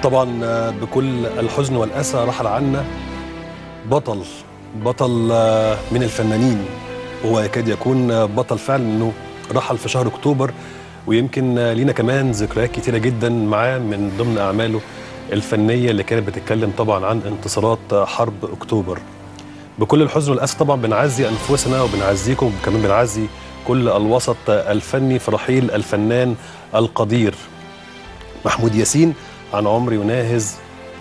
طبعا بكل الحزن والأسى رحل عنا بطل بطل من الفنانين هو يكاد يكون بطل فعلا انه رحل في شهر اكتوبر ويمكن لينا كمان ذكريات كتيره جدا معاه من ضمن اعماله الفنيه اللي كانت بتتكلم طبعا عن انتصارات حرب اكتوبر بكل الحزن والاسى طبعا بنعزي انفسنا وبنعزيكم وكمان بنعزي كل الوسط الفني في رحيل الفنان القدير محمود ياسين عن عمر يناهز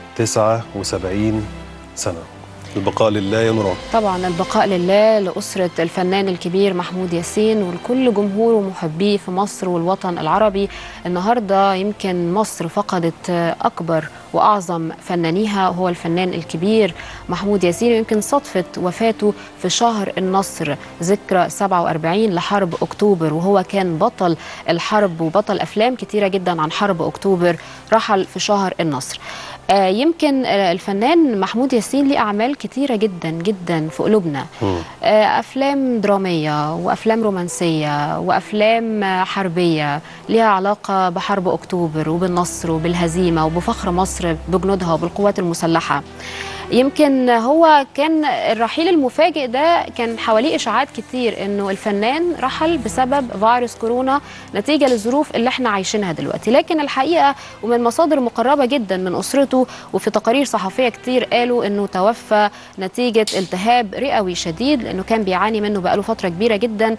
79 سنه البقاء لله يا نوران طبعا البقاء لله لأسرة الفنان الكبير محمود ياسين ولكل جمهوره ومحبيه في مصر والوطن العربي النهاردة يمكن مصر فقدت أكبر وأعظم فنانيها هو الفنان الكبير محمود ياسين ويمكن صدفة وفاته في شهر النصر ذكرى 47 لحرب أكتوبر وهو كان بطل الحرب وبطل أفلام كتيرة جدا عن حرب أكتوبر رحل في شهر النصر آه يمكن آه الفنان محمود ياسين ليه أعمال كتيرة جدا جدا في قلوبنا آه أفلام درامية وأفلام رومانسية وأفلام حربية ليها علاقة بحرب أكتوبر وبالنصر وبالهزيمة وبفخر مصر بجنودها وبالقوات المسلحة يمكن هو كان الرحيل المفاجئ ده كان حواليه اشاعات كتير انه الفنان رحل بسبب فيروس كورونا نتيجه للظروف اللي احنا عايشينها دلوقتي لكن الحقيقه ومن مصادر مقربه جدا من اسرته وفي تقارير صحفيه كتير قالوا انه توفى نتيجه التهاب رئوي شديد لانه كان بيعاني منه بقاله فتره كبيره جدا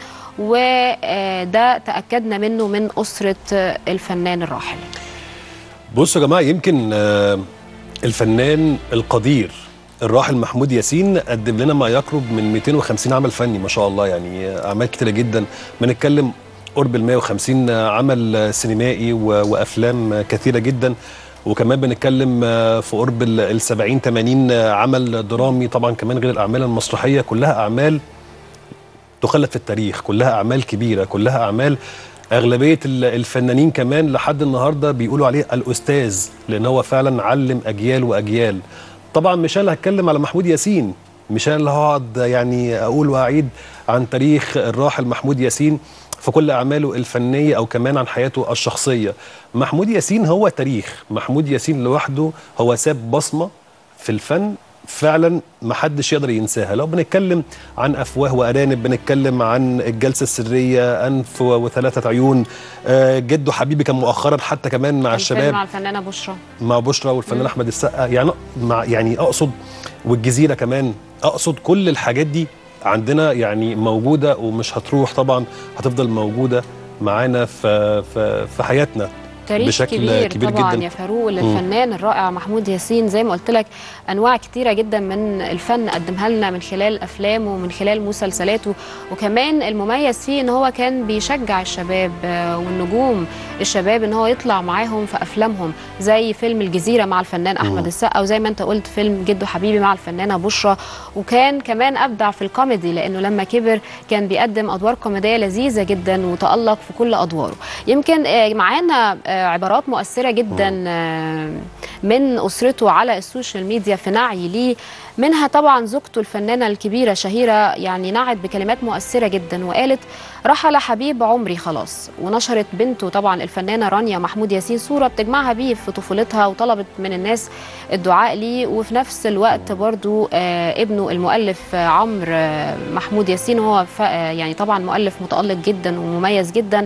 وده تاكدنا منه من اسره الفنان الراحل بصوا يا جماعه يمكن الفنان القدير الراحل محمود ياسين قدم لنا ما يقرب من 250 عمل فني ما شاء الله يعني اعمال كتيره جدا بنتكلم قرب ال 150 عمل سينمائي وافلام كثيره جدا وكمان بنتكلم في قرب ال 70 80 عمل درامي طبعا كمان غير الاعمال المسرحيه كلها اعمال تخلد في التاريخ كلها اعمال كبيره كلها اعمال اغلبيه الفنانين كمان لحد النهارده بيقولوا عليه الاستاذ لان هو فعلا علم اجيال واجيال طبعا مش انا هتكلم على محمود ياسين مش انا اللي هقعد يعني اقول واعيد عن تاريخ الراحل محمود ياسين في كل اعماله الفنيه او كمان عن حياته الشخصيه محمود ياسين هو تاريخ محمود ياسين لوحده هو ساب بصمه في الفن فعلا ما حدش يقدر ينساها لو بنتكلم عن افواه وارانب بنتكلم عن الجلسه السريه انف وثلاثه عيون جده حبيبي كان مؤخرا حتى كمان مع الشباب مع الفنانه بشرى مع بشرى والفنان احمد السقا يعني مع يعني اقصد والجزيره كمان اقصد كل الحاجات دي عندنا يعني موجوده ومش هتروح طبعا هتفضل موجوده معانا في في في حياتنا تاريخ بشكل كبير, كبير طبعا جدا يا فاروق للفنان الرائع محمود ياسين زي ما قلت لك انواع كتيره جدا من الفن قدمها لنا من خلال افلامه ومن خلال مسلسلاته وكمان المميز فيه ان هو كان بيشجع الشباب والنجوم الشباب ان هو يطلع معاهم في افلامهم زي فيلم الجزيره مع الفنان احمد السقا وزي ما انت قلت فيلم جدو حبيبي مع الفنانه بشرى وكان كمان ابدع في الكوميدي لانه لما كبر كان بيقدم ادوار كوميديه لذيذه جدا وتالق في كل ادواره يمكن معانا عبارات مؤثرة جدا من أسرته على السوشيال ميديا في نعي ليه منها طبعا زوجته الفنانة الكبيرة شهيرة يعني نعت بكلمات مؤثرة جدا وقالت رحل حبيب عمري خلاص ونشرت بنته طبعا الفنانة رانيا محمود ياسين صورة بتجمعها بيه في طفولتها وطلبت من الناس الدعاء ليه وفي نفس الوقت برضو آه ابنه المؤلف عمرو آه محمود ياسين هو يعني طبعا مؤلف متألق جدا ومميز جدا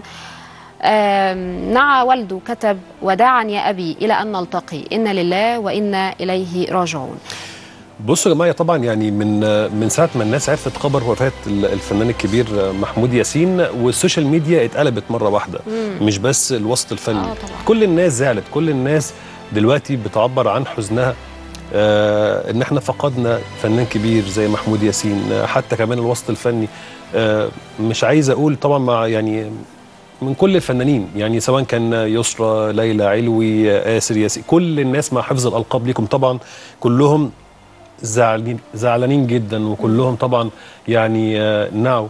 نعى والده كتب وداعا يا أبي إلى أن نلتقي إن لله وإنا إليه راجعون بصوا يا جماعه طبعا يعني من من ساعه ما الناس عرفت خبر وفاه الفنان الكبير محمود ياسين والسوشيال ميديا اتقلبت مره واحده مم. مش بس الوسط الفني آه كل الناس زعلت كل الناس دلوقتي بتعبر عن حزنها آه ان احنا فقدنا فنان كبير زي محمود ياسين آه حتى كمان الوسط الفني آه مش عايز اقول طبعا مع يعني من كل الفنانين يعني سواء كان يسرى ليلى علوي آسر ياسين كل الناس مع حفظ الألقاب ليكم طبعا كلهم زعلانين زعلانين جدا وكلهم طبعا يعني نعوا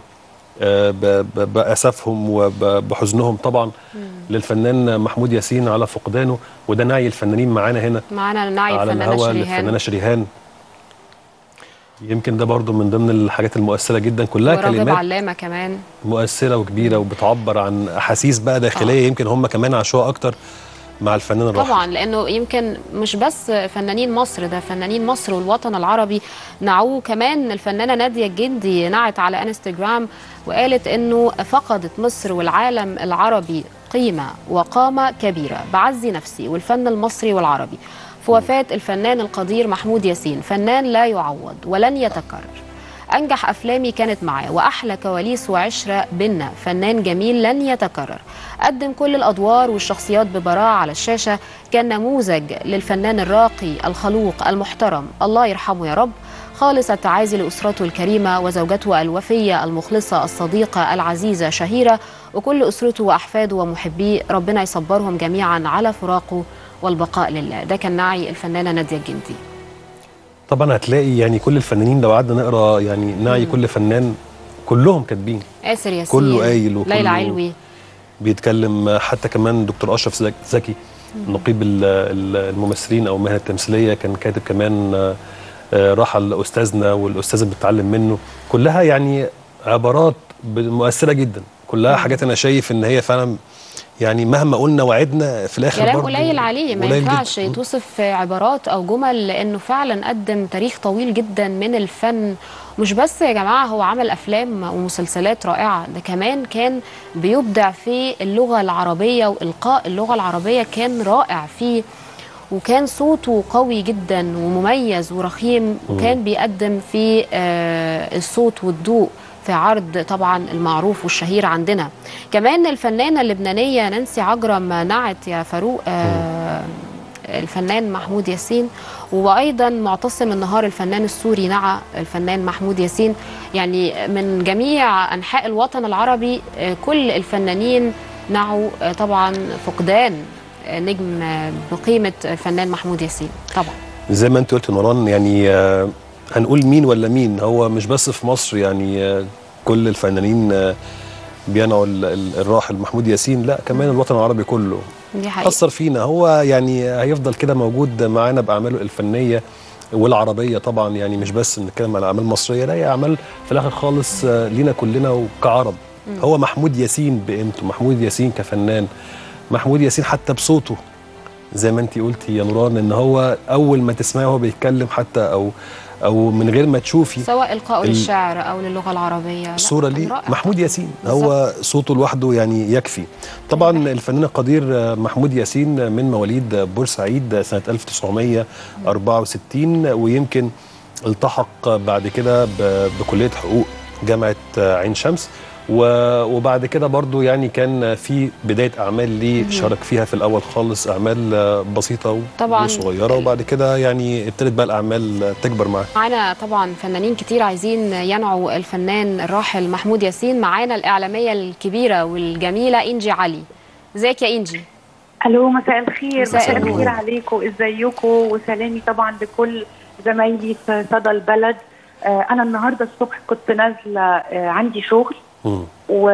بأسفهم وبحزنهم طبعا للفنان محمود ياسين على فقدانه وده نعي الفنانين معانا هنا معانا نعي على الفنانة الهوا شريهان الفنانة شريهان يمكن ده برضو من ضمن الحاجات المؤثرة جدا كلها وراغب كلمات علامة كمان مؤثرة وكبيرة وبتعبر عن أحاسيس بقى داخلية يمكن هم كمان عاشوها أكتر مع الفنان الراحل طبعا لانه يمكن مش بس فنانين مصر ده فنانين مصر والوطن العربي نعوه كمان الفنانه ناديه الجندي نعت على انستجرام وقالت انه فقدت مصر والعالم العربي قيمه وقامه كبيره بعزي نفسي والفن المصري والعربي في وفاه الفنان القدير محمود ياسين فنان لا يعوض ولن يتكرر أنجح أفلامي كانت معاه وأحلى كواليس وعشرة بينا فنان جميل لن يتكرر قدم كل الأدوار والشخصيات ببراعة على الشاشة كان نموذج للفنان الراقي الخلوق المحترم الله يرحمه يا رب خالص التعازي لأسرته الكريمة وزوجته الوفية المخلصة الصديقة العزيزة شهيرة وكل أسرته وأحفاده ومحبيه ربنا يصبرهم جميعا على فراقه والبقاء لله ده كان نعي الفنانة نادية الجندي طبعا هتلاقي يعني كل الفنانين لو قعدنا نقرا يعني نعي كل فنان كلهم كاتبين آسر ياسين كله قايل وكله ليلى علوي بيتكلم حتى كمان دكتور اشرف زك- زكي نقيب ال- ال- الممثلين او المهنه التمثيليه كان كاتب كمان آه، آه، رحل استاذنا والاستاذ اللي بتتعلم منه كلها يعني عبارات ب- مؤثره جدا كلها حاجات انا شايف ان هي فعلا يعني مهما قلنا وعدنا في الاخر كلام برضه قليل عليه ما قليل ينفعش جداً. يتوصف عبارات او جمل لانه فعلا قدم تاريخ طويل جدا من الفن مش بس يا جماعه هو عمل افلام ومسلسلات رائعه ده كمان كان بيبدع في اللغه العربيه والقاء اللغه العربيه كان رائع فيه وكان صوته قوي جدا ومميز ورخيم وكان بيقدم في آه، الصوت والضوء في عرض طبعا المعروف والشهير عندنا كمان الفنانة اللبنانية نانسي عجرم نعت يا فاروق آه، الفنان محمود ياسين وايضا معتصم النهار الفنان السوري نعى الفنان محمود ياسين يعني من جميع انحاء الوطن العربي آه، كل الفنانين نعوا آه، طبعا فقدان آه، نجم آه، بقيمه الفنان محمود ياسين طبعا زي ما انت قلت نوران يعني آه، هنقول مين ولا مين هو مش بس في مصر يعني آه، كل الفنانين آه، بينعوا ال- ال- الراحل محمود ياسين لا كمان الوطن العربي كله دي حقيقه أثر فينا هو يعني هيفضل كده موجود معانا بأعماله الفنية والعربية طبعا يعني مش بس بنتكلم على أعمال مصرية لا هي أعمال في الآخر خالص آه، لينا كلنا وكعرب هو محمود ياسين بقيمته محمود ياسين كفنان محمود ياسين حتى بصوته زي ما انت قلتي يا نوران ان هو اول ما تسمعه وهو بيتكلم حتى او او من غير ما تشوفي سواء القاء ال- للشعر او للغه العربيه لا، الصوره كان ليه رائع. محمود ياسين بالظبط. هو صوته لوحده يعني يكفي طبعا الفنان القدير آه، محمود ياسين من مواليد بورسعيد سنه 1964 ويمكن التحق بعد كده ب- بكليه حقوق جامعه آه، عين شمس و- وبعد كده برضو يعني كان في بدايه اعمال ليه شارك فيها في الاول خالص اعمال آه، بسيطه طبعاً. وصغيره وبعد كده يعني ابتدت بقى الاعمال آه، تكبر معاه معانا طبعا فنانين كتير عايزين ينعوا الفنان الراحل محمود ياسين معانا الإعلامية الكبيرة والجميلة إنجي علي ازيك يا إنجي الو مساء الخير مساء مساء النور. الخير عليكم ازيكم وسلامي طبعا لكل زمايلي في صدى البلد آه انا النهارده الصبح كنت نازله آه عندي شغل مم.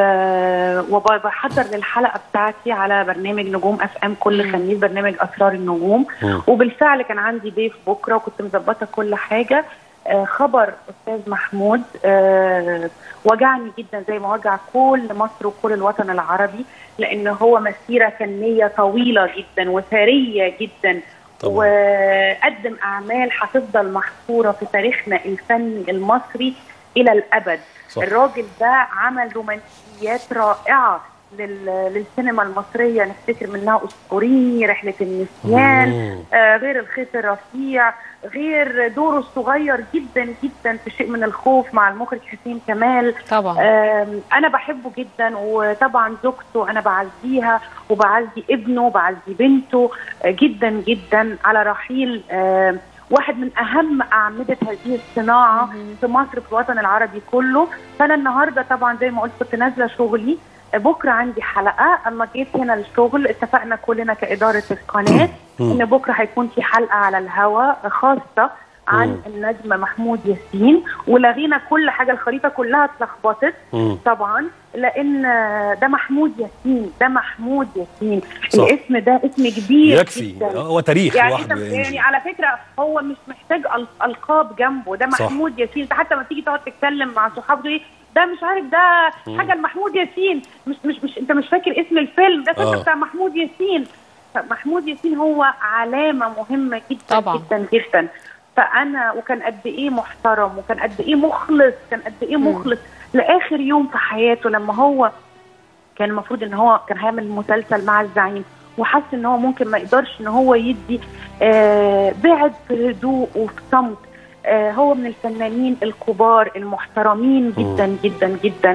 و- وبحضر للحلقه بتاعتي على برنامج نجوم اف ام كل مم. خميس برنامج اسرار النجوم مم. وبالفعل كان عندي ضيف بكره وكنت مظبطه كل حاجه آه، خبر استاذ محمود آه، وجعني جدا زي ما وجع كل مصر وكل الوطن العربي لان هو مسيره فنيه طويله جدا وثريه جدا طبعاً. وقدم اعمال هتفضل محفوره في تاريخنا الفني المصري الى الابد صح. الراجل ده عمل رومانسيات رائعه لل- للسينما المصريه نفتكر منها اسطوريني رحله النسيان مم. آه، غير الخيط الرفيع غير دوره الصغير جدا جدا في شيء من الخوف مع المخرج حسين كمال طبعا آم، انا بحبه جدا وطبعا زوجته انا بعزيها وبعزي ابنه وبعزي بنته آه، جدا جدا على رحيل آم، واحد من اهم اعمده هذه الصناعه مهم. في مصر في الوطن العربي كله فانا النهارده طبعا زي ما قلت كنت نازله شغلي بكره عندي حلقه اما جيت هنا الشغل اتفقنا كلنا كاداره القناه مم. ان بكره هيكون في حلقه على الهواء خاصه عن مم. النجم محمود ياسين ولغينا كل حاجه الخريطه كلها اتلخبطت مم. طبعا لان ده محمود ياسين ده محمود ياسين صح. الاسم ده اسم كبير يكفي جدا. هو تاريخ يعني لوحده انت يا إنجي. يعني على فكره هو مش محتاج أل- القاب جنبه ده صح. محمود ياسين انت حتى لما تيجي تقعد تتكلم مع صحابك تقول إيه، ده مش عارف ده مم. حاجه لمحمود ياسين مش مش مش انت مش فاكر اسم الفيلم ده فيلم آه. بتاع محمود ياسين فمحمود ياسين هو علامه مهمه جدا طبعاً. جدا جدا فانا وكان قد ايه محترم وكان قد ايه مخلص كان قد ايه مم. مخلص لاخر يوم في حياته لما هو كان المفروض ان هو كان هيعمل مسلسل مع الزعيم وحس ان هو ممكن ما يقدرش ان هو يدي آه بعد في هدوء وفي صمت آه هو من الفنانين الكبار المحترمين جدا جدا جدا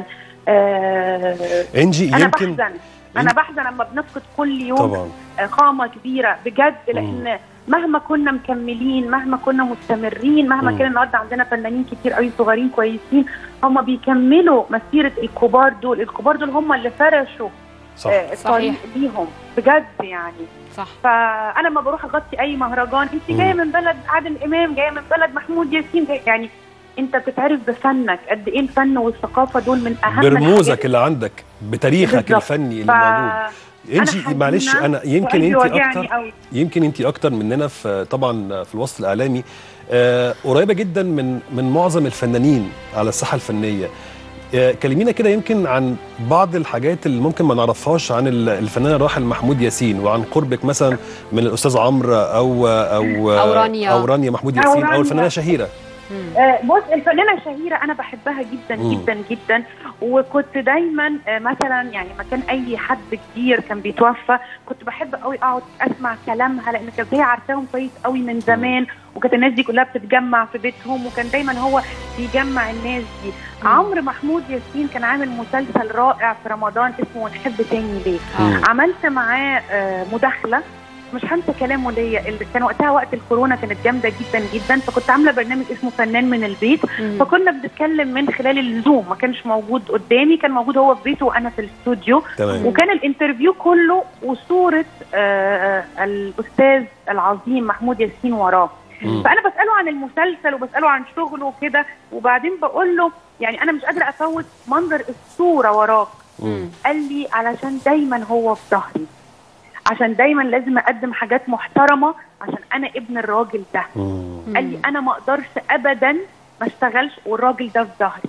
آه انجي انا يمكن بحزن انا بحزن لما بنفقد كل يوم طبعا آه، قامه كبيره بجد لان مهما كنا مكملين مهما كنا مستمرين مهما مم. كان النهارده عندنا فنانين كتير قوي صغيرين كويسين هم بيكملوا مسيره الكبار دول الكبار دول هم اللي فرشوا صح آه، الطريق صحيح. ليهم بجد يعني صح فانا لما بروح اغطي اي مهرجان انت مم. جايه من بلد عادل امام جايه من بلد محمود ياسين جاي يعني انت بتتعرف بفنك قد ايه الفن والثقافه دول من اهم برموزك الحاجات. اللي عندك بتاريخك بالظبط. الفني اللي ف... موجود انجي حزينة معلش انا يمكن وقلبي انت وجعني اكتر قوي. يمكن انت اكتر مننا في طبعا في الوسط الاعلامي آه قريبه جدا من من معظم الفنانين على الساحه الفنيه آه كلمينا كده يمكن عن بعض الحاجات اللي ممكن ما نعرفهاش عن ال- الفنان الراحل محمود ياسين وعن قربك مثلا من الاستاذ عمرو او او أو رانيا. او رانيا محمود أو ياسين او رانيا. الفنانه شهيره مم. آه، بص الفنانه شهيره انا بحبها جدا مم. جدا جدا وكنت دايما آه، مثلا يعني ما كان اي حد كبير كان بيتوفى كنت بحب قوي اقعد اسمع كلامها لان كانت هي عارفاهم كويس قوي من زمان وكانت الناس دي كلها بتتجمع في بيتهم وكان دايما هو بيجمع الناس دي مم. عمرو محمود ياسين كان عامل مسلسل رائع في رمضان اسمه نحب تاني ليه آه. عملت معاه آه، مداخله مش هنسى كلامه ليا اللي كان وقتها وقت الكورونا كانت جامده جدا جدا فكنت عامله برنامج اسمه فنان من البيت مم. فكنا بنتكلم من خلال الزوم ما كانش موجود قدامي كان موجود هو في بيته وانا في الاستوديو تمام وكان الانترفيو كله وصوره آه الاستاذ العظيم محمود ياسين وراه مم. فانا بساله عن المسلسل وبساله عن شغله وكده وبعدين بقول له يعني انا مش قادره افوت منظر الصوره وراك مم. قال لي علشان دايما هو في ظهري عشان دايما لازم اقدم حاجات محترمه عشان انا ابن الراجل ده مم. قال لي انا ما اقدرش ابدا ما اشتغلش والراجل ده في ظهري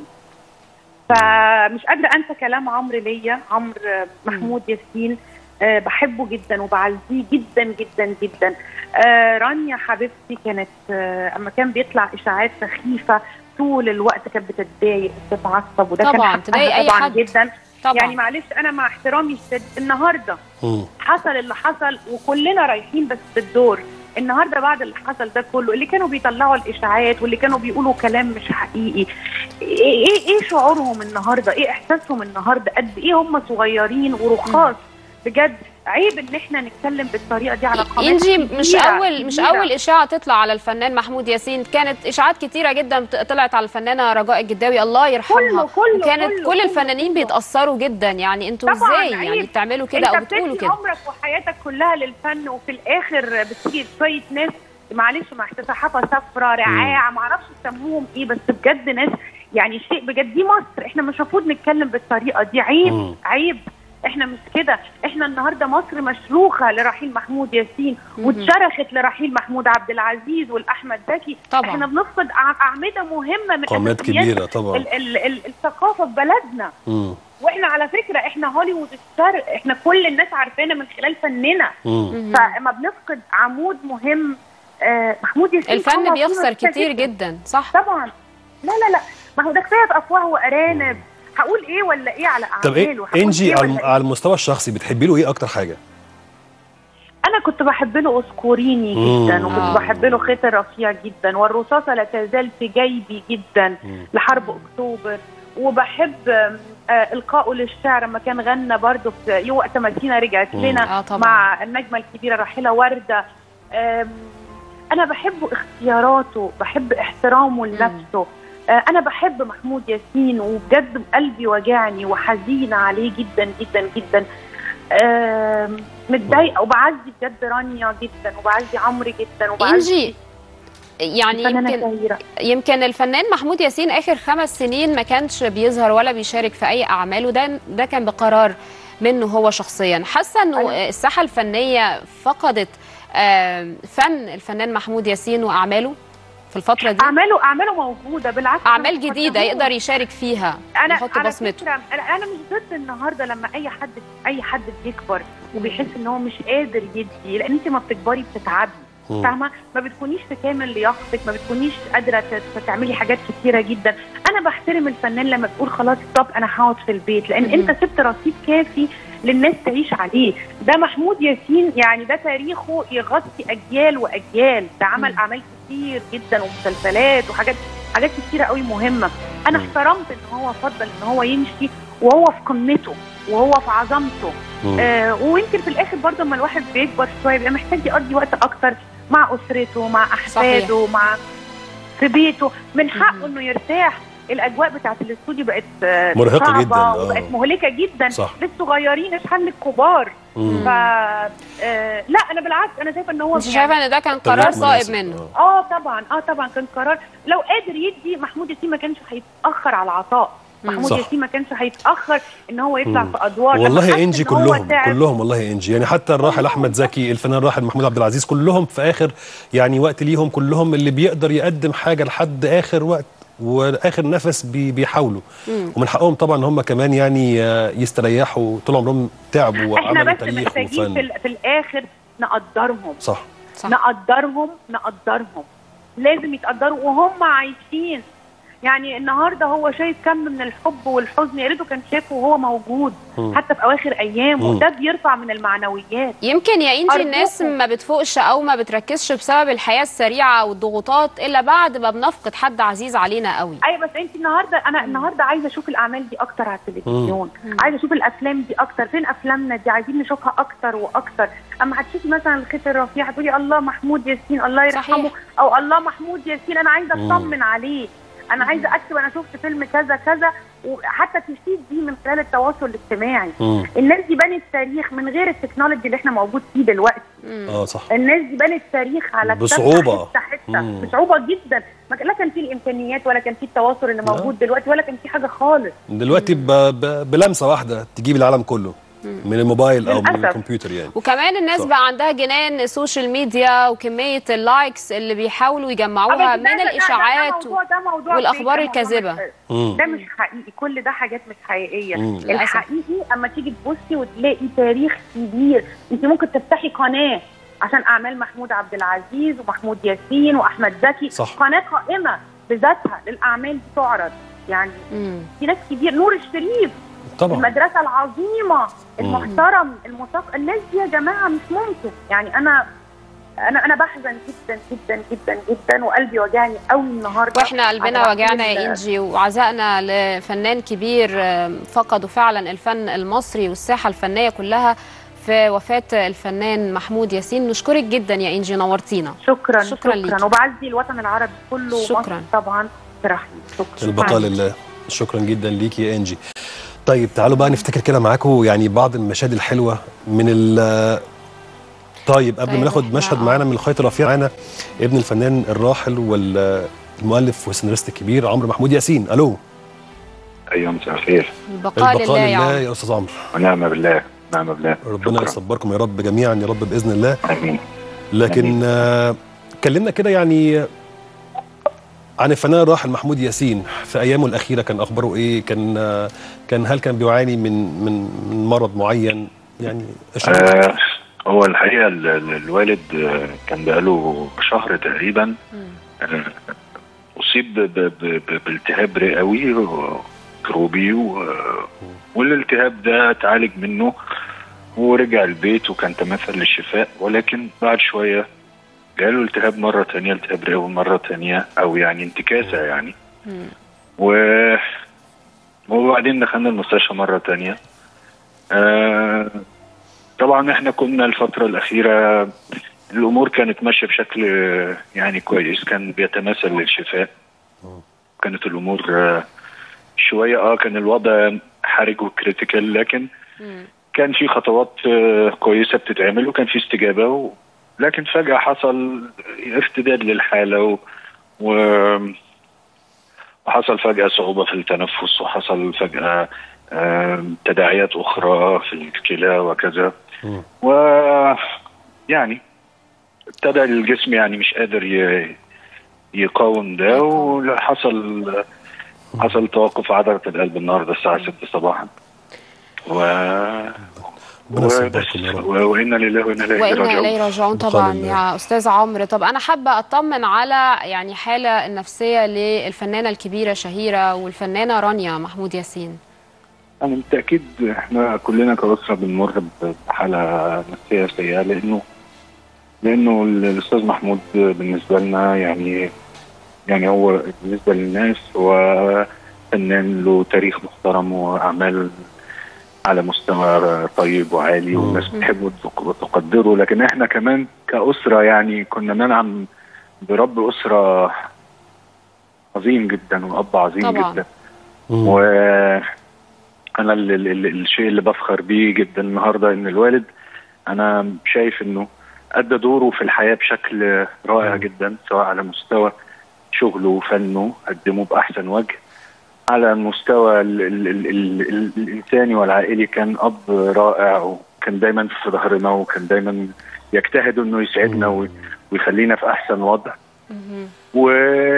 فمش قادره انسى كلام عمرو ليا عمرو محمود ياسين أه بحبه جدا وبعزيه جدا جدا جدا أه رانيا حبيبتي كانت أه اما كان بيطلع اشاعات سخيفه طول الوقت كانت بتتضايق بتتعصب وده كان طبعاً، حقها تضايق أي طبعا حد. جدا طبعا يعني معلش انا مع احترامي الشديد النهارده مم. حصل اللي حصل وكلنا رايحين بس بالدور النهارده بعد اللي حصل ده كله اللي كانوا بيطلعوا الاشاعات واللي كانوا بيقولوا كلام مش حقيقي ايه ايه, إيه شعورهم النهارده ايه احساسهم النهارده قد ايه هم صغيرين ورخاص بجد عيب ان احنا نتكلم بالطريقه دي على قناه انجي مش كبيرة- اول مش كبيرة. اول اشاعه تطلع على الفنان محمود ياسين كانت اشاعات كتيره جدا طلعت على الفنانه رجاء الجداوي الله يرحمها كله- كله- وكانت كله- كل كله- الفنانين كله. بيتاثروا جدا يعني انتوا طبعاً، ازاي عيب. يعني بتعملوا كده او انت بتقولوا بتدي كده عمرك وحياتك كلها للفن وفي الاخر بتيجي شويه ناس معلش مع صحافه صفرة رعاع ما اعرفش يسموهم ايه بس بجد ناس يعني شيء بجد دي مصر احنا مش المفروض نتكلم بالطريقه دي عيب مم. عيب احنا مش كده احنا النهارده مصر مشروخه لرحيل محمود ياسين مهم. واتشرخت لرحيل محمود عبد العزيز والاحمد زكي طبعاً. احنا بنفقد أع- اعمده مهمه من قامات أساسيات كبيره طبعا ال- ال- ال- الثقافه في بلدنا مم. واحنا على فكره احنا هوليوود الشرق احنا كل الناس عارفانا من خلال فننا مم. مهم. فما بنفقد عمود مهم آه محمود ياسين الفن الله بيخسر يرحمه كتير جدا صح طبعا لا لا لا ما هو ده كفايه افواه وارانب هقول ايه ولا ايه على طب ايه اعماله هقول انجي إيه على ولا إيه؟ على المستوى الشخصي بتحبي له ايه اكتر حاجه انا كنت بحب له اسكوريني مم. جدا وكنت آه. بحب له خيط الرفيع جدا والرصاصه لا تزال في جيبي جدا مم. لحرب اكتوبر وبحب آم، آه القائه للشعر لما كان غنى برضه في وقت ما سينا رجعت مم. لنا آه طبعاً. مع النجمه الكبيره راحله ورده آم، انا بحب اختياراته بحب احترامه لنفسه آه، انا بحب محمود ياسين وبجد قلبي وجعني وحزينه عليه جدا جدا جدا آم، متضايقه وبعزي بجد رانيا جدا وبعزي عمرو جدا وبعزي انجي يعني الفنانه يمكن شهيره يمكن الفنان محمود ياسين اخر خمس سنين ما كانش بيظهر ولا بيشارك في اي اعمال وده ده كان بقرار منه هو شخصيا حاسه انه أيوة. الساحه الفنيه فقدت آم، فن الفنان محمود ياسين واعماله في الفتره دي اعماله اعماله موجوده بالعكس اعمال أنا جديده مش يقدر يشارك فيها انا يحط على بصمته فكره انا أنا مش ضد النهارده لما اي حد اي حد بيكبر وبيحس ان هو مش قادر يدي لان انت ما بتكبري بتتعبي مم. فاهمه ما بتكونيش في كامل لياقتك ما بتكونيش قادره ت- تعملي حاجات كتيره جدا انا بحترم الفنان لما بتقول خلاص طب انا هقعد في البيت لان مم. انت سبت رصيد كافي للناس تعيش عليه ده محمود ياسين يعني ده تاريخه يغطي اجيال واجيال ده عمل مم. اعمال كتير جدا ومسلسلات وحاجات حاجات كتيره قوي مهمه انا مم. احترمت ان هو فضل ان هو يمشي وهو في قمته وهو في عظمته مم. آه ويمكن في الاخر برضه لما الواحد بيكبر شويه بيبقى محتاج يقضي وقت اكتر مع اسرته مع احفاده مع في بيته من حقه مم. انه يرتاح الاجواء بتاعت الاستوديو بقت آه، مرهقة صعبة جداً، آه. وبقت مهلكه جدا صح. للصغيرين اشحال الكبار مم. ف آه لا انا بالعكس انا شايفه ان هو انت شايفه ان ده كان قرار تغيير صائب مناسب. منه آه. اه طبعا اه طبعا كان قرار لو قادر يدي محمود ياسين ما كانش هيتاخر على العطاء مم. محمود صح. ياسين ما كانش هيتاخر ان هو يطلع مم. في ادوار لما والله حس انجي إن هو كلهم تعب. كلهم والله انجي يعني حتى الراحل احمد زكي الفنان الراحل محمود عبد العزيز كلهم في اخر يعني وقت ليهم كلهم اللي بيقدر يقدم حاجه لحد اخر وقت واخر نفس بي بيحاولوا مم. ومن حقهم طبعا هم كمان يعني آه، يستريحوا طول عمرهم تعبوا احنا وعملوا بس تاريخ محتاجين في, وفن ال- في الاخر نقدرهم صح صح نقدرهم نقدرهم لازم يتقدروا وهم عايشين يعني النهارده هو شايف كم من الحب والحزن يا ريته كان شايفه وهو موجود مم. حتى في اواخر ايامه مم. ده بيرفع من المعنويات يمكن يا انجي أرجوكم. الناس ما بتفوقش او ما بتركزش بسبب الحياه السريعه والضغوطات الا بعد ما بنفقد حد عزيز علينا قوي ايوه بس انت النهارده انا النهارده عايزه اشوف الاعمال دي اكتر على التلفزيون مم. عايزه اشوف الافلام دي اكتر فين افلامنا دي عايزين نشوفها اكتر واكتر اما هتشوفي مثلا الخيط الرفيع هتقولي الله محمود ياسين الله يرحمه صحيح. او الله محمود ياسين انا عايزه مم. اطمن عليه انا عايزه اكتب انا شفت فيلم كذا كذا وحتى تفيد دي من خلال التواصل الاجتماعي مم. الناس دي بنت تاريخ من غير التكنولوجي اللي احنا موجود فيه دلوقتي مم. اه صح الناس دي بنت تاريخ على كتافها بصعوبة. حته حته مم. بصعوبه جدا ما كان- لا كان في الامكانيات ولا كان في التواصل اللي لا. موجود دلوقتي ولا كان في حاجه خالص دلوقتي ب... ب... بلمسه واحده تجيب العالم كله من الموبايل او من للأسف. الكمبيوتر يعني وكمان الناس صح. بقى عندها جنان السوشيال ميديا وكميه اللايكس اللي بيحاولوا يجمعوها أبدا، من ده- ده- ده الاشاعات موضوع- ده موضوع والأخبار فيك، ده موضوع الكاذبة. مش- مم. ده مش حقيقي كل ده حاجات مش حقيقيه مم. للأسف. الحقيقي اما تيجي تبصي وتلاقي تاريخ كبير انت ممكن تفتحي قناه عشان اعمال محمود عبد العزيز ومحمود ياسين واحمد زكي صح. قناه قائمه بذاتها للاعمال دي تعرض يعني مم. في ناس كبير نور الشريف طبعا المدرسه العظيمه المحترم المثقف الناس دي يا جماعه مش ممكن يعني انا انا انا بحزن جدا جدا جدا جدا وقلبي وجعني قوي النهارده واحنا قلبنا على وجعنا ال- يا انجي وعزائنا لفنان كبير آم، فقدوا فعلا الفن المصري والساحه الفنيه كلها في وفاه الفنان محمود ياسين نشكرك جدا يا انجي نورتينا شكرا شكراً شكرا, ليكي. وبعزي الوطن العربي كله شكراً. مصر طبعا في رحمه شكرا البقاء لله شكرا جدا ليك يا انجي طيب تعالوا بقى نفتكر كده معاكم يعني بعض المشاهد الحلوه من ال طيب قبل طيب ما ناخد إحنا- مشهد معانا من الخيط الرفيع معانا ابن الفنان الراحل والمؤلف والسيناريست الكبير عمرو محمود ياسين الو ايوه مساء الخير البقاء لله يا لله عمرو يا استاذ عمرو ونعم بالله نعم بالله ربنا شكراً. يصبركم يا رب جميعا يا رب باذن الله امين لكن آه، كلمنا كده يعني عن الفنان الراحل محمود ياسين في ايامه الاخيره كان اخباره ايه كان آه، كان هل كان بيعاني من من من مرض معين يعني اشرح لنا. آه هو الحقيقه ال- ال- الوالد آه، كان بقاله شهر تقريبا مم. آه، اصيب ب- ب- ب- بالتهاب رئوي كروبي و- والالتهاب ده اتعالج منه ورجع البيت وكان تمثل للشفاء ولكن بعد شويه جاله التهاب مره تانية التهاب رئوي مره تانية او يعني انتكاسه يعني مم. و وبعدين دخلنا المستشفى مرة تانية آه طبعا احنا كنا الفترة الأخيرة الأمور كانت ماشية بشكل آه، يعني كويس كان بيتماثل للشفاء كانت الأمور آه شوية اه كان الوضع حرج وكريتيكال لكن مم. كان في خطوات آه، كويسة بتتعمل وكان في استجابة و... لكن فجأة حصل ارتداد للحالة و... و... وحصل فجأة صعوبة في التنفس وحصل فجأة آم، تداعيات أخرى في الكلى وكذا مم. و يعني ابتدى الجسم يعني مش قادر ي... يقاوم ده وحصل حصل توقف عضله القلب النهارده الساعه 6 صباحا و ربنا وبس يصبركم يا رب و- وانا لله وانا اليه وانا راجعون اليه راجعون طبعا لله. يا استاذ عمرو طب انا حابه اطمن على يعني حاله النفسيه للفنانه الكبيره شهيره والفنانه رانيا محمود ياسين يعني بالتاكيد احنا كلنا كاسره بنمر بحاله نفسيه سيئه لانه لانه الاستاذ محمود بالنسبه لنا يعني يعني هو بالنسبه للناس هو فنان له تاريخ محترم واعمال على مستوى طيب وعالي مم. والناس بتحبه وتق- وتقدره لكن احنا كمان كاسره يعني كنا ننعم برب اسره عظيم جدا واب عظيم طبعاً. جدا مم. وانا ال ال ال الشيء اللي بفخر بيه جدا النهارده ان الوالد انا شايف انه ادى دوره في الحياه بشكل رائع مم. جدا سواء على مستوى شغله وفنه قدمه باحسن وجه على المستوى ال ال ال ال ال الانساني والعائلي كان اب رائع وكان دايما في ظهرنا وكان دايما يجتهد انه يسعدنا مم. وي- ويخلينا في احسن وضع مهم. و...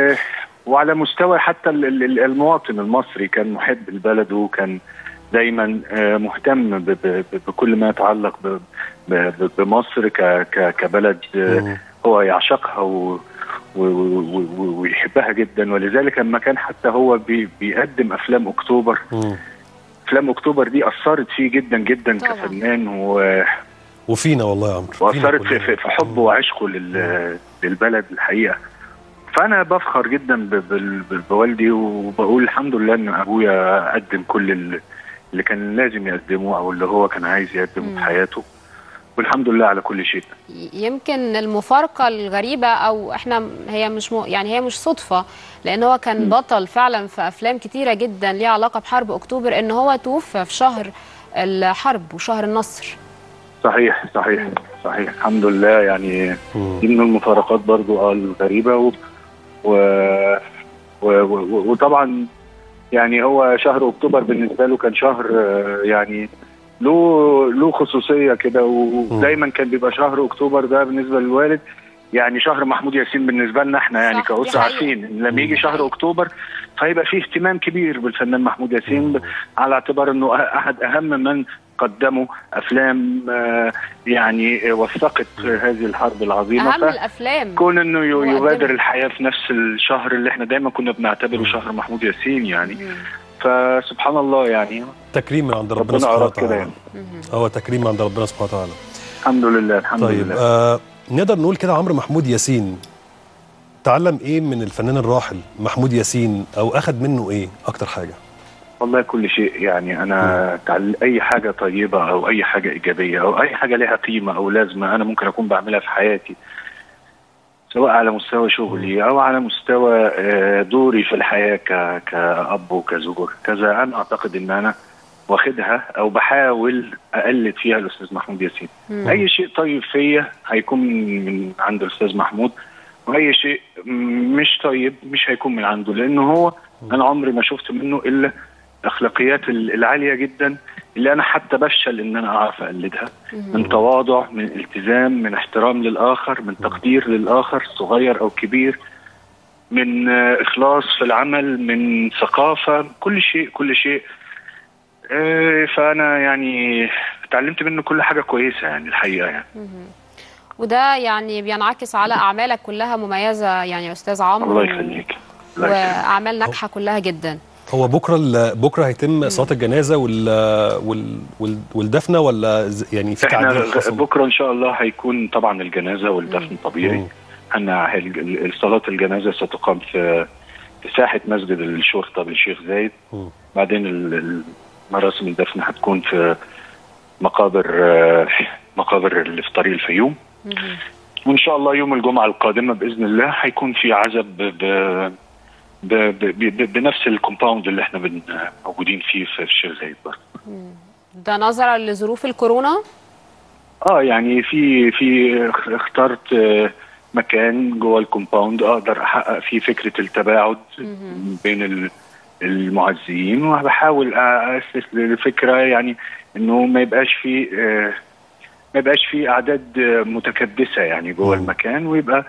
وعلى مستوى حتى ال- ال- ال- المواطن المصري كان محب لبلده كان دايما آه، مهتم ب... ب... ب- بكل ما يتعلق ب... ب... ب- بمصر ك... ك... كبلد آه، مم. هو يعشقها و... و... و... و... ويحبها جدا ولذلك لما كان حتى هو بي... بيقدم افلام اكتوبر مم. افلام اكتوبر دي اثرت فيه جدا جدا طبعاً. كفنان و... وفينا والله يا عمرو فينا واثرت في, كلنا. في, في حبه وعشقه لل- للبلد الحقيقه فانا بفخر جدا ب- بال- ب- بوالدي وبقول الحمد لله ان ابويا قدم كل ال- اللي كان لازم يقدمه او اللي هو كان عايز يقدمه مم. في حياته والحمد لله على كل شيء يمكن المفارقه الغريبه او احنا هي مش م... يعني هي مش صدفه لان هو كان بطل فعلا في افلام كتيره جدا ليها علاقه بحرب اكتوبر ان هو توفى في شهر الحرب وشهر النصر صحيح صحيح صحيح الحمد لله يعني مم. دي من المفارقات برضو اه الغريبه و... و... و... و... وطبعا يعني هو شهر اكتوبر بالنسبه له كان شهر آه، يعني له له خصوصيه كده ودايما كان بيبقى شهر اكتوبر ده بالنسبه للوالد يعني شهر محمود ياسين بالنسبه لنا احنا يعني صح، دي كاسره حقيقة. عارفين إن لما يجي دي شهر حقيقة. اكتوبر فهيبقى فيه اهتمام كبير بالفنان محمود ياسين ب- على اعتبار انه أه- احد اهم من قدموا افلام آه، يعني آه، وثقت هذه الحرب العظيمه اهم الافلام كون انه ي- مقدمة. يبادر الحياه في نفس الشهر اللي احنا دايما كنا بنعتبره مم. شهر محمود ياسين يعني مم. فسبحان الله يعني تكريم من عند ربنا ربنا سبحانه اراد كده وتعالى يعني مهم. هو تكريم من عند ربنا سبحانه وتعالى الحمد لله الحمد طيب لله آه نقدر نقول كده عمرو محمود ياسين تعلم ايه من الفنان الراحل محمود ياسين او اخذ منه ايه اكتر حاجه والله كل شيء يعني انا تعل... اي حاجه طيبه او اي حاجه ايجابيه او اي حاجه لها قيمه او لازمه انا ممكن اكون بعملها في حياتي سواء على مستوى شغلي او على مستوى آه، دوري في الحياه ك... كاب وكزوج كذا انا اعتقد ان انا واخدها او بحاول اقلد فيها الاستاذ محمود ياسين مم. اي شيء طيب فيا هيكون من عند الاستاذ محمود واي شيء مش طيب مش هيكون من عنده لانه هو انا عمري ما شفت منه الا الاخلاقيات ال- العاليه جدا اللي انا حتى بفشل ان انا اعرف اقلدها من تواضع من التزام من احترام للاخر من تقدير للاخر صغير او كبير من آه، اخلاص في العمل من ثقافه كل شيء كل شيء آه، فانا يعني اتعلمت منه كل حاجه كويسه يعني الحقيقه يعني وده يعني بينعكس على اعمالك كلها مميزه يعني يا استاذ عمرو الله يخليك الله يخليك. واعمال ناجحه كلها جدا هو بكره ال- بكره هيتم صلاه الجنازه وال وال وال والدفنه ولا ز- يعني في احنا تعديل غ- حصل؟ بكره ان شاء الله هيكون طبعا الجنازه والدفن طبيعي مم. احنا ال- ال- صلاه الجنازه ستقام في في ساحه مسجد الشرطه بالشيخ زايد مم. بعدين ال- ال- مراسم الدفن هتكون في مقابر آه، مقابر اللي في طريق الفيوم مهم. وان شاء الله يوم الجمعه القادمه باذن الله هيكون في عزب ب... ب... ب... ب... ب... بنفس الكومباوند اللي احنا بن... موجودين فيه في الشيخ زايد برضه ده نظرا لظروف الكورونا اه يعني في في اخ- اخترت آه، مكان جوه الكومباوند اقدر احقق فيه فكره التباعد مهم. بين ال- المعزيين وبحاول اسس لفكره يعني انه ما يبقاش في آه، ما يبقاش في اعداد آه، متكدسه يعني جوه مم. المكان ويبقى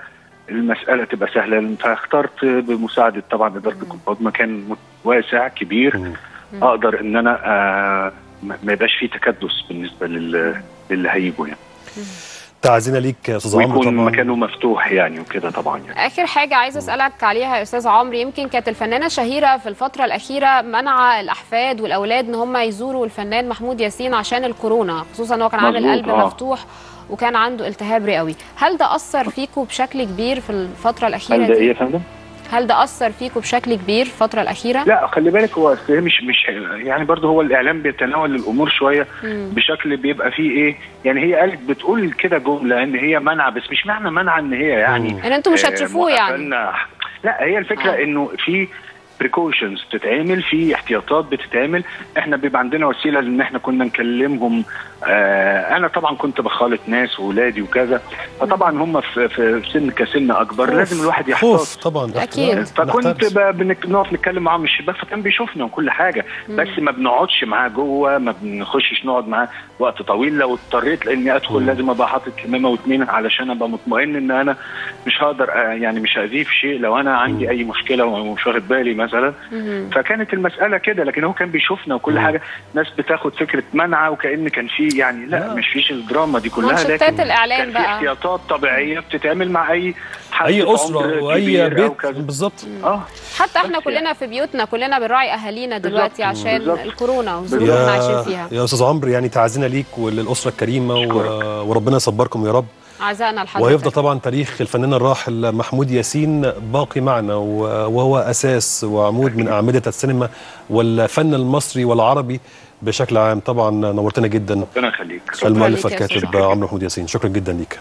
المساله تبقى سهله فاخترت بمساعده طبعا اداره الكونفورت مكان واسع كبير مم. اقدر ان انا آه ما ما يبقاش فيه تكدس بالنسبه لل للي هيجوا يعني تعزينا ليك يا استاذ عمرو ويكون طبعا مكانه مفتوح يعني وكده طبعا يعني اخر حاجه عايزه اسالك عليها يا استاذ عمرو يمكن كانت الفنانه شهيره في الفتره الاخيره منع الاحفاد والاولاد ان هم يزوروا الفنان محمود ياسين عشان الكورونا خصوصا ان هو كان عامل مظبوط، قلب آه. مفتوح وكان عنده التهاب رئوي هل ده اثر فيكم بشكل كبير في الفتره الاخيره هل ده دي ايه يا فندم؟ هل ده اثر فيكم بشكل كبير الفتره الاخيره لا خلي بالك هو أصل هي مش مش يعني برضه هو الاعلام بيتناول الامور شويه مم. بشكل بيبقى فيه ايه يعني هي قالت بتقول كده جمله ان هي منع بس مش معنى منع ان هي يعني مم. ان انتوا مش آه، هتشوفوه يعني موقفانا. لا هي الفكره آه. انه في بريكوشنز بتتعمل في احتياطات بتتعمل احنا بيبقى عندنا وسيله ان احنا كنا نكلمهم آه انا طبعا كنت بخالط ناس واولادي وكذا فطبعا هم في, في سن كسن اكبر خوف. لازم الواحد خوف يحتاط طبعا أكيد. فكنت نحترس. بقى بنك- بنقف نتكلم معاه من الشباك فكان بيشوفنا وكل حاجه بس ما بنقعدش معاه جوه ما بنخشش نقعد معاه وقت طويل لو اضطريت لاني ادخل مم. لازم ابقى حاطط كمامه واتنين علشان ابقى مطمئن ان انا مش هقدر آه، يعني مش هاذيه في شيء لو انا عندي مم. اي مشكله ومش واخد بالي مثلا مم. فكانت المساله كده لكن هو كان بيشوفنا وكل مم. حاجه ناس بتاخد فكره منع وكأن كان في يعني لا, لا. مش فيش الدراما دي كلها منشطات لكن الاعلام كان في بقى احتياطات طبيعيه بتتعمل مع اي حد اي في اسره عمر واي كبير أو بيت كذا. بالظبط اه حتى احنا بس كلنا في بيوتنا كلنا بنراعي اهالينا دلوقتي بالظبط. عشان بالظبط. الكورونا والظروف اللي احنا عايشين فيها يا استاذ عمرو يعني تعزينا ليك وللاسره الكريمه و... أشكرك. وربنا يصبركم يا رب عزائنا لحضرتك وهيفضل طبعا تاريخ الفنان الراحل محمود ياسين باقي معنا و- وهو اساس وعمود من اعمده السينما والفن المصري والعربي بشكل عام طبعا نورتنا جدا ربنا يخليك المؤلف ليك يا أستاذ الكاتب عمرو. عمرو محمود ياسين شكرا جدا ليك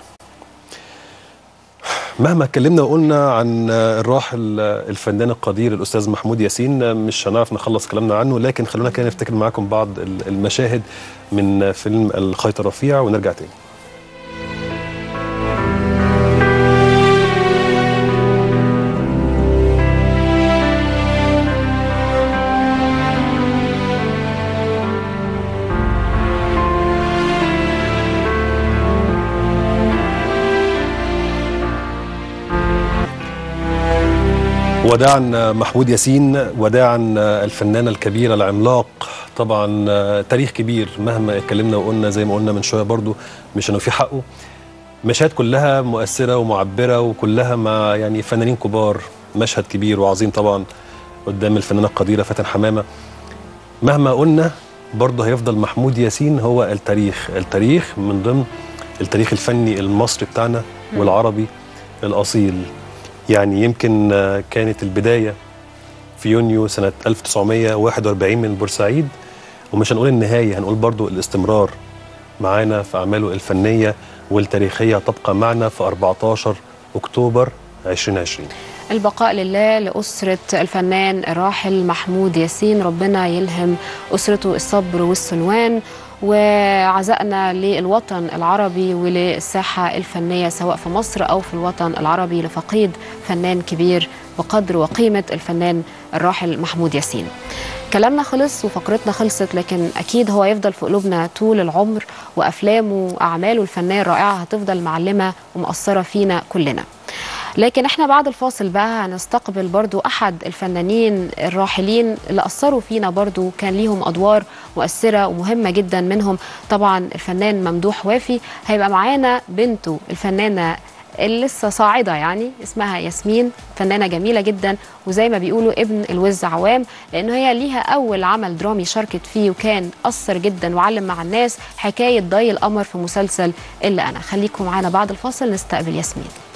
مهما اتكلمنا وقلنا عن الراحل الفنان القدير الاستاذ محمود ياسين مش هنعرف نخلص كلامنا عنه لكن خلونا كده نفتكر معاكم بعض المشاهد من فيلم الخيط الرفيع ونرجع تاني وداعا محمود ياسين وداعا الفنان الكبير العملاق طبعا تاريخ كبير مهما اتكلمنا وقلنا زي ما قلنا من شويه برضو مش انه في حقه مشاهد كلها مؤثره ومعبره وكلها مع يعني فنانين كبار مشهد كبير وعظيم طبعا قدام الفنانه القديره فاتن حمامه مهما قلنا برضه هيفضل محمود ياسين هو التاريخ التاريخ من ضمن التاريخ الفني المصري بتاعنا والعربي الأصيل يعني يمكن آه، كانت البداية في يونيو سنة 1941 من بورسعيد ومش هنقول النهاية هنقول برضو الاستمرار معانا في أعماله الفنية والتاريخية تبقى معنا في 14 أكتوبر 2020 البقاء لله لأسرة الفنان الراحل محمود ياسين ربنا يلهم أسرته الصبر والسلوان وعزائنا للوطن العربي وللساحة الفنية سواء في مصر أو في الوطن العربي لفقيد فنان كبير بقدر وقيمة الفنان الراحل محمود ياسين كلامنا خلص وفقرتنا خلصت لكن أكيد هو يفضل في قلوبنا طول العمر وأفلامه وأعماله الفنية الرائعة هتفضل معلمة ومؤثرة فينا كلنا لكن احنا بعد الفاصل بقى هنستقبل برضو احد الفنانين الراحلين اللي اثروا فينا برضو كان ليهم ادوار مؤثره ومهمه جدا منهم طبعا الفنان ممدوح وافي هيبقى معانا بنته الفنانه اللي لسه صاعده يعني اسمها ياسمين فنانه جميله جدا وزي ما بيقولوا ابن الوز عوام لانه هي ليها اول عمل درامي شاركت فيه وكان اثر جدا وعلم مع الناس حكايه ضي القمر في مسلسل الا انا خليكم معانا بعد الفاصل نستقبل ياسمين